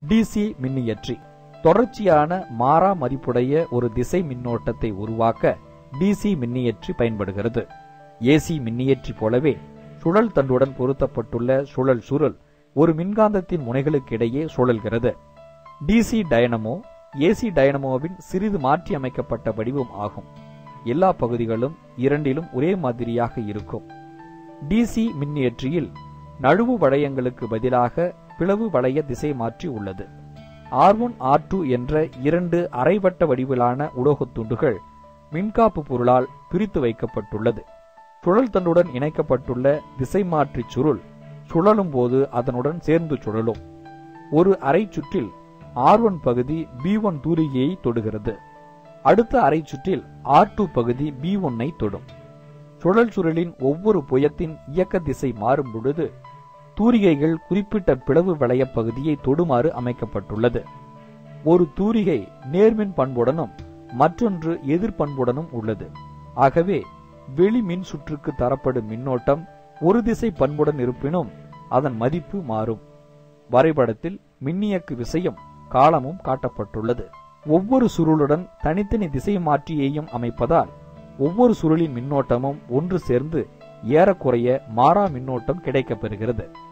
DC மின்னியற்றி தொடர்ச்சியான மாறா மதிப்புடைய ஒரு திசை மின்னோட்டத்தை உருவாக்க டிசி மின்னியற்றி பயன்படுகிறது ஏசி மின்னியற்றி போலவே சுழல் தண்டுடன் பொருத்தப்பட்டுள்ள சுழல் சுருள் ஒரு மின்காந்தத்தின் முனைகளுக்கிடையே சுழல்கிறது டிசி டயனமோ ஏசி டயனமோவின் சிறிது மாற்றி அமைக்கப்பட்ட வடிவம் ஆகும் எல்லா பகுதிகளும் இரண்டிலும் ஒரே மாதிரியாக இருக்கும் டிசி மின்னியற்றியில் நழுவு வளையங்களுக்கு பதிலாக பிளவு வளைய திசை மாற்றி உள்ளது ஆர் ஒன் ஆர் டூ என்ற இரண்டு அரைவட்ட வடிவிலான உலோகத் துண்டுகள் மின்காப்பு பொருளால் பிரித்து வைக்கப்பட்டுள்ளது சுழல் தண்டுடன் இணைக்கப்பட்டுள்ள திசை மாற்றி சுருள் சுழலும் போது அதனுடன் சேர்ந்து சுழலும் ஒரு அரை சுற்றில் ஆர் ஒன் பகுதி பி ஒன் தூரிகையை தொடுகிறது அடுத்த அரை சுற்றில் ஆர் டூ பகுதி பி ஒன்னை தொடும் சுழல் சுருளின் ஒவ்வொரு புயத்தின் இயக்க திசை மாறும் பொழுது தூரிகைகள் குறிப்பிட்ட பிளவு வளைய பகுதியை தொடுமாறு அமைக்கப்பட்டுள்ளது ஒரு தூரிகை நேர்மின் பண்புடனும் மற்றொன்று எதிர்பண்புடனும் உள்ளது ஆகவே வெளி மின் சுற்றுக்கு தரப்படும் மின்னோட்டம் ஒரு திசை பண்புடன் இருப்பினும் அதன் மதிப்பு மாறும் வரைபடத்தில் மின்னியக்கு விசையும் காலமும் காட்டப்பட்டுள்ளது ஒவ்வொரு சுருளுடன் தனித்தனி திசை மாற்றியையும் அமைப்பதால் ஒவ்வொரு சுருளின் மின்னோட்டமும் ஒன்று சேர்ந்து ஏறக்குறைய மாறா மின்னோட்டம் கிடைக்கப்பெறுகிறது